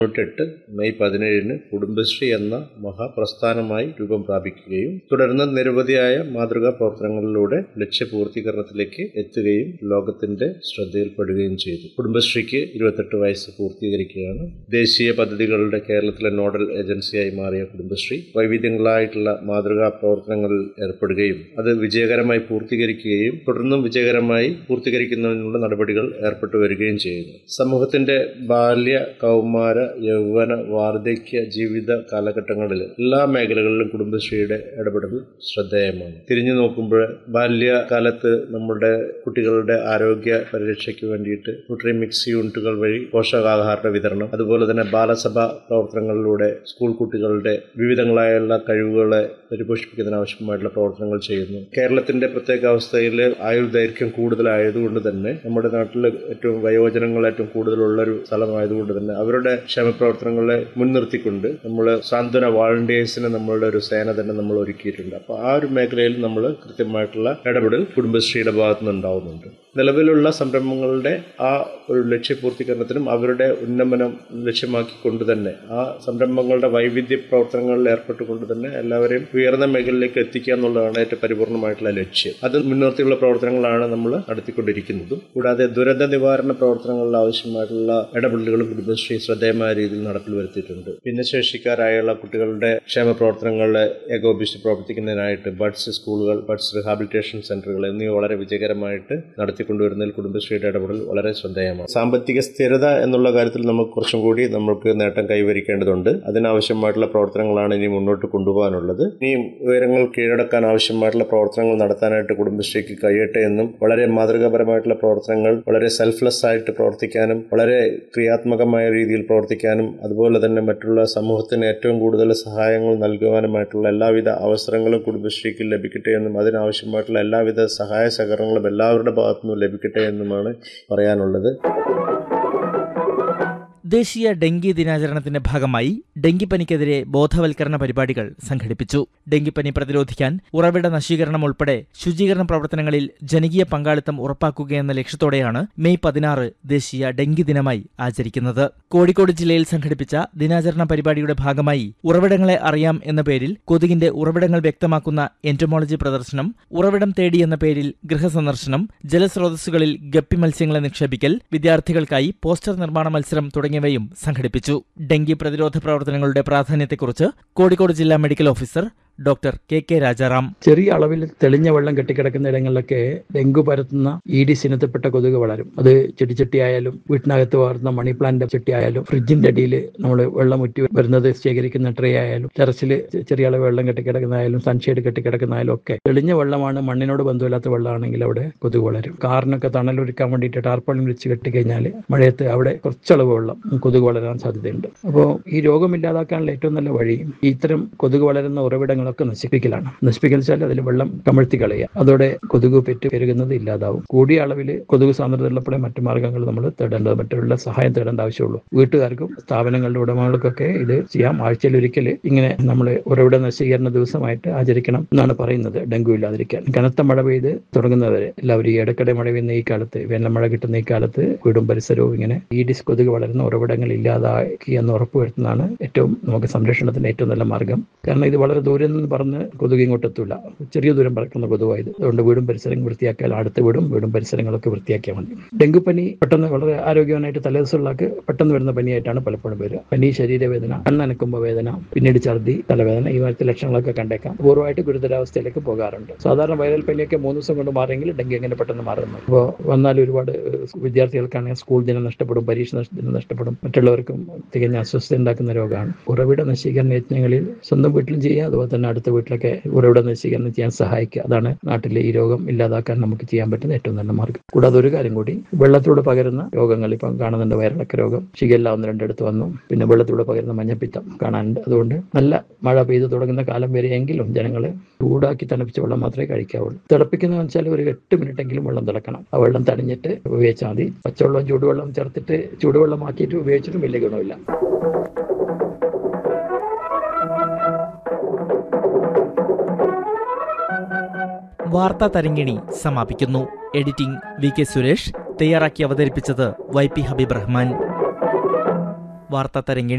തൊട്ടെട്ട് May പതിനേഴിന് കുടുംബശ്രീ എന്ന മഹാപ്രസ്ഥാനമായി രൂപം പ്രാപിക്കുകയും തുടർന്ന് നിരവധിയായ മാതൃകാ പ്രവർത്തനങ്ങളിലൂടെ ലക്ഷ്യപൂർത്തീകരണത്തിലേക്ക് എത്തുകയും ലോകത്തിന്റെ ശ്രദ്ധയിൽപ്പെടുകയും ചെയ്തു കുടുംബശ്രീക്ക് ഇരുപത്തെട്ട് വയസ്സ് പൂർത്തീകരിക്കുകയാണ് ദേശീയ പദ്ധതികളുടെ കേരളത്തിലെ നോഡൽ ഏജൻസിയായി മാറിയ കുടുംബശ്രീ വൈവിധ്യങ്ങളായിട്ടുള്ള മാതൃകാ പ്രവർത്തനങ്ങളിൽ ഏർപ്പെടുകയും അത് വിജയകരമായി പൂർത്തീകരിക്കുകയും തുടർന്നും വിജയകരമായി പൂർത്തീകരിക്കുന്നതിനുള്ള നടപടികൾ ഏർപ്പെട്ടു വരികയും ചെയ്യുന്നു സമൂഹത്തിന്റെ ബാല്യ കൗമാര യൗവന വാർദ്ധക്യ ജീവിത കാലഘട്ടങ്ങളിൽ എല്ലാ മേഖലകളിലും കുടുംബശ്രീയുടെ ഇടപെടൽ ശ്രദ്ധേയമാണ് തിരിഞ്ഞു നോക്കുമ്പോൾ ബാല്യകാലത്ത് നമ്മുടെ കുട്ടികളുടെ ആരോഗ്യ പരിരക്ഷയ്ക്ക് വേണ്ടിയിട്ട് ന്യൂട്രി മിക്സ് യൂണിറ്റുകൾ വഴി പോഷകാഹാര വിതരണം അതുപോലെ തന്നെ ബാലസഭ പ്രവർത്തനങ്ങളിലൂടെ സ്കൂൾ കുട്ടികളുടെ വിവിധങ്ങളായുള്ള കഴിവുകളെ പരിപോഷിപ്പിക്കുന്നതിന് ആവശ്യമായിട്ടുള്ള പ്രവർത്തനങ്ങൾ ചെയ്യുന്നു കേരളത്തിന്റെ പ്രത്യേക അവസ്ഥയിൽ ആയുർദൈർഘ്യം കൂടുതലായതുകൊണ്ട് തന്നെ നമ്മുടെ നാട്ടിൽ ഏറ്റവും വയോജനങ്ങൾ ഏറ്റവും കൂടുതലുള്ള ഒരു സ്ഥലമായതുകൊണ്ട് തന്നെ അവരുടെ ക്ഷേമപ്രവർത്തനങ്ങളെ മുൻനിർത്തിക്കൊണ്ട് നമ്മൾ സാന്ത്വന വാളണ്ടിയേഴ്സിന് നമ്മളുടെ ഒരു സേന തന്നെ നമ്മൾ ഒരുക്കിയിട്ടുണ്ട് അപ്പോൾ ആ ഒരു മേഖലയിൽ നമ്മൾ കൃത്യമായിട്ടുള്ള ഇടപെടൽ കുടുംബശ്രീയുടെ ഭാഗത്തു നിന്ന് ഉണ്ടാവുന്നുണ്ട് നിലവിലുള്ള സംരംഭങ്ങളുടെ ആ ഒരു ലക്ഷ്യപൂർത്തീകരണത്തിനും അവരുടെ ഉന്നമനം ലക്ഷ്യമാക്കിക്കൊണ്ട് തന്നെ ആ സംരംഭങ്ങളുടെ വൈവിധ്യ പ്രവർത്തനങ്ങളിൽ ഏർപ്പെട്ടുകൊണ്ട് തന്നെ എല്ലാവരെയും ഉയർന്ന മേഖലയിലേക്ക് എത്തിക്കുക എന്നുള്ളതാണ് ഏറ്റവും പരിപൂർണമായിട്ടുള്ള ലക്ഷ്യം അത് മുൻനിർത്തിയുള്ള പ്രവർത്തനങ്ങളാണ് നമ്മൾ നടത്തിക്കൊണ്ടിരിക്കുന്നതും കൂടാതെ ദുരന്ത നിവാരണ പ്രവർത്തനങ്ങളിൽ ആവശ്യമായിട്ടുള്ള ഇടപെടലുകളും കുടുംബശ്രീ ശ്രദ്ധേയമായ രീതിയിൽ നടപ്പിൽ വരുത്തിയിട്ടുണ്ട് ഭിന്നശേഷിക്കാരായുള്ള കുട്ടികളുടെ ക്ഷേമ പ്രവർത്തനങ്ങളെ ഏകോപിച്ച് പ്രവർത്തിക്കുന്നതിനായിട്ട് ബഡ്സ് സ്കൂളുകൾ ബഡ്സ് റിഹാബിലിറ്റേഷൻ സെന്ററുകൾ എന്നിവ വളരെ വിജയകരമായിട്ട് നടത്തിക്കൊണ്ടുവരുന്നതിൽ കുടുംബശ്രീയുടെ ഇടപെടൽ വളരെ ശ്രദ്ധേയമാണ് സാമ്പത്തിക സ്ഥിരത എന്നുള്ള കാര്യത്തിൽ നമുക്ക് കുറച്ചും കൂടി നമുക്ക് നേട്ടം കൈവരിക്കേണ്ടതുണ്ട് അതിനാവശ്യമായിട്ടുള്ള പ്രവർത്തനങ്ങളാണ് ഇനി മുന്നോട്ട് കൊണ്ടുപോകാനുള്ളത് ഇനിയും ഉയരങ്ങൾ കീഴടക്കാൻ ആവശ്യമായിട്ടുള്ള പ്രവർത്തനങ്ങൾ നടത്താനായിട്ട് കുടുംബശ്രീക്ക് കഴിയട്ടെ എന്നും വളരെ മാതൃകാപരമായിട്ടുള്ള പ്രവർത്തനങ്ങൾ വളരെ സെൽഫ്ലെസ് ആയിട്ട് പ്രവർത്തിക്കാനും വളരെ ക്രിയാത്മകമായ രീതിയിൽ പ്രവർത്തിക്കാനും അതുപോലെ തന്നെ മറ്റുള്ള സമൂഹത്തിന് ഏറ്റവും കൂടുതൽ സഹായങ്ങൾ നൽകുവാനുമായിട്ടുള്ള എല്ലാവിധ അവസരങ്ങളും കുടുംബശ്രീക്ക് ലഭിക്കട്ടെ എന്നും അതിനാവശ്യമായിട്ടുള്ള എല്ലാവിധ സഹായ സഹകരണങ്ങളും എല്ലാവരുടെ ഭാഗത്തുനിന്നും ലഭിക്കട്ടെ എന്നുമാണ് പറയാനുള്ളത് ദേശീയ ഡെങ്കി ദിനാചരണത്തിന്റെ ഭാഗമായി ഡെങ്കിപ്പനിക്കെതിരെ ബോധവൽക്കരണ പരിപാടികൾ സംഘടിപ്പിച്ചു ഡെങ്കിപ്പനി പ്രതിരോധിക്കാൻ ഉറവിട നശീകരണം ഉൾപ്പെടെ ശുചീകരണ പ്രവർത്തനങ്ങളിൽ ജനകീയ പങ്കാളിത്തം ഉറപ്പാക്കുകയെന്ന ലക്ഷ്യത്തോടെയാണ് മെയ് പതിനാറ് ദേശീയ ഡെങ്കി ദിനമായി ആചരിക്കുന്നത് കോഴിക്കോട് ജില്ലയിൽ സംഘടിപ്പിച്ച ദിനാചരണ പരിപാടിയുടെ ഭാഗമായി ഉറവിടങ്ങളെ അറിയാം എന്ന പേരിൽ കൊതുകിന്റെ ഉറവിടങ്ങൾ വ്യക്തമാക്കുന്ന എന്റോമോളജി പ്രദർശനം ഉറവിടം തേടി എന്ന പേരിൽ ഗൃഹസന്ദർശനം ജലസ്രോതസ്സുകളിൽ ഗപ്പി മത്സ്യങ്ങളെ നിക്ഷേപിക്കൽ വിദ്യാർത്ഥികൾക്കായി പോസ്റ്റർ നിർമ്മാണ മത്സരം തുടങ്ങിയവയും സംഘടിപ്പിച്ചു ഡെങ്കി പ്രതിരോധ പ്രവർത്തനങ്ങളുടെ പ്രാധാന്യത്തെക്കുറിച്ച് കോഴിക്കോട് ജില്ലാ medical officer doctor K K Rajaram ചെറിയ അളവിൽ തെളിഞ്ഞ വെള്ളം കെട്ടിക്കിടക്കുന്ന ഇടങ്ങളിലൊക്കെ ഡെങ്കു പരത്തുന്ന ഈഡിസ് ഇനത്തിൽപ്പെട്ട കൊതുക് വളരും അത് ചെടിച്ചട്ടി ആയാലും വീട്ടിനകത്ത് വളർന്ന മണി പ്ലാന്റ് ചെട്ടി ആയാലും ഫ്രിഡ്ജിന്റെ അടിയിൽ നമ്മൾ വെള്ളം ഉറ്റി വരുന്നത് ശേഖരിക്കുന്ന ട്രേ ആയാലും ടെറസിൽ ചെറിയ അളവ് വെള്ളം കെട്ടിക്കിടക്കുന്നതായാലും സൺഷെയ്ഡ് കെട്ടിക്കിടക്കുന്നതായാലും ഒക്കെ തെളിഞ്ഞ വെള്ളമാണ് മണ്ണിനോട് ബന്ധമില്ലാത്ത വെള്ളമാണെങ്കിൽ അവിടെ കൊതുക് വളരും കാറിനൊക്കെ തണലൊരുക്കാൻ വേണ്ടിയിട്ട് ടാർപ്പാളിൻ വെച്ച് കെട്ടിക്കഴിഞ്ഞാൽ മഴയത്ത് അവിടെ കുറച്ചളവ് വെള്ളം കൊതുക് വളരാൻ സാധ്യതയുണ്ട് അപ്പോൾ ഈ രോഗം ഇല്ലാതാക്കാനുള്ള ഏറ്റവും നല്ല വഴി ഇത്തരം കൊതുക് വളരുന്ന ഉറവിടങ്ങളൊക്കെ നശിപ്പിക്കലാണ് നശിപ്പിക്കൽ വെച്ചാൽ അതിൽ വെള്ളം കമഴ്ത്തി കളയുക അതോടെ കൊതുക് പെറ്റ് പെരുകുന്നത് ഇല്ലാതാവും കൂടിയ അളവിൽ കൊതുക് സാന്ദ്രത ഉള്ളപ്പോഴേ മറ്റു മാർഗ്ഗങ്ങൾ നമ്മൾ തേടേണ്ടത് മറ്റുള്ള സഹായം തേടേണ്ട ആവശ്യമുള്ളൂ വീട്ടുകാർക്കും സ്ഥാപനങ്ങളുടെ ഉടമകൾക്കൊക്കെ ഇത് ചെയ്യാം ആഴ്ചയിൽ ഒരിക്കൽ ഇങ്ങനെ നമ്മൾ ഉറവിട നശീകരണ ദിവസമായിട്ട് ആചരിക്കണം എന്നാണ് പറയുന്നത് ഡെങ്കു ഇല്ലാതിരിക്കാൻ കനത്ത മഴ പെയ്ത് തുടങ്ങുന്നവരെ എല്ലാവരും ഈ ഇടയ്ക്കിടെ മഴ പെയ്യുന്ന ഈ കാലത്ത് വേനൽമഴ കിട്ടുന്ന ഈ കാലത്ത് വീടും പരിസരവും ഇങ്ങനെ ഈഡിസ് കൊതുക് വളരുന്ന ഉറവിടങ്ങൾ ഇല്ലാതാക്കി എന്ന് ഉറപ്പുവരുത്തുന്നതാണ് ഏറ്റവും നമുക്ക് സംരക്ഷണത്തിന് ഏറ്റവും നല്ല മാർഗം കാരണം ഇത് വളരെ ദൂരെ നിന്ന് പറഞ്ഞ് കൊതുക് ഇങ്ങോട്ട് എത്തൂല ചെറിയ ദൂരം പറക്കുന്ന കൊതുവായത് അതുകൊണ്ട് വീടും പരിസരം വൃത്തിയാക്കിയാൽ അടുത്ത വീടും വീടും പരിസരങ്ങളൊക്കെ വൃത്തിയാക്കിയാൽ മതി ഡെങ്കുപ്പനി പെട്ടെന്ന് വളരെ ആരോഗ്യവാനായിട്ട് തലേദിവസമുള്ളവർക്ക് പെട്ടെന്ന് വരുന്ന പനിയായിട്ടാണ് പലപ്പോഴും വരിക പനി ശരീരവേദന കണ്ണനക്കുമ്പോൾ വേദന പിന്നീട് ഛർദി തലവേദന ഈ മാറ്റത്തെ ലക്ഷണങ്ങളൊക്കെ കണ്ടേക്കാം പൂർവ്വമായിട്ട് ഗുരുതരാവസ്ഥയിലേക്ക് പോകാറുണ്ട് സാധാരണ വൈറൽ പനിയൊക്കെ മൂന്ന് ദിവസം കൊണ്ട് മാറിയെങ്കിൽ ഡെങ്കി എങ്ങനെ പെട്ടെന്ന് മാറുന്നു അപ്പോൾ വന്നാൽ ഒരുപാട് വിദ്യാർത്ഥികൾക്കാണെങ്കിൽ സ്കൂൾ ദിനം നഷ്ടപ്പെടും പരീക്ഷ നഷ്ട- ദിനം നഷ്ടപ്പെടും മറ്റുള്ളവർക്കും തികഞ്ഞ അസ്വസ്ഥത ഉണ്ടാക്കുന്ന രോഗമാണ് ഉറവിട നശീകരണ യജ്ഞങ്ങളിൽ സ്വന്തം വീട്ടിലും ചെയ്യുക അതുപോലെ തന്നെ അടുത്ത വീട്ടിലൊക്കെ ഉറവിട നശീകരണം ചെയ്യാൻ സഹായിക്കുക അതാണ് നാട്ടിലെ ഈ രോഗം ഇല്ലാതാക്കാൻ നമുക്ക് ചെയ്യാൻ പറ്റുന്ന ഏറ്റവും നല്ല മാർഗ്ഗം കൂടാതെ ഒരു കാര്യം കൂടി വെള്ളത്തിലൂടെ പകരുന്ന രോഗങ്ങൾ ഇപ്പം കാണുന്നുണ്ട് വയറിളക്ക രോഗം ഷിഗല്ല ഒന്ന് രണ്ടിടത്ത് വന്നു പിന്നെ വെള്ളത്തിലൂടെ പകരുന്ന മഞ്ഞപ്പിത്തം കാണാനുണ്ട് അതുകൊണ്ട് നല്ല മഴ പെയ്തു തുടങ്ങുന്ന കാലം വരെയെങ്കിലും ജനങ്ങൾ ചൂടാക്കി തണുപ്പിച്ച വെള്ളം മാത്രമേ കഴിക്കാവുള്ളൂ തിളപ്പിക്കുന്നതെന്ന് വെച്ചാൽ ഒരു എട്ട് മിനിറ്റ് എങ്കിലും വെള്ളം തിളക്കണം ആ വെള്ളം തണിഞ്ഞിട്ട് ഉപയോഗിച്ചാൽ മതി പച്ചവെള്ളം ചൂടുവെള്ളം ചേർത്തിട്ട് ചൂടുവെള്ളമാക്കിയിട്ട് ഉപയോഗിച്ചിട്ടും വലിയ ഗുണമില്ല വാർത്താ തരങ്കിണി സമാപിക്കുന്നു എഡിറ്റിംഗ് വി കെ സുരേഷ് തയ്യാറാക്കി അവതരിപ്പിച്ചത് വൈ പി ഹബീബ് റഹ്മാൻ വാർത്താ തരങ്കിണി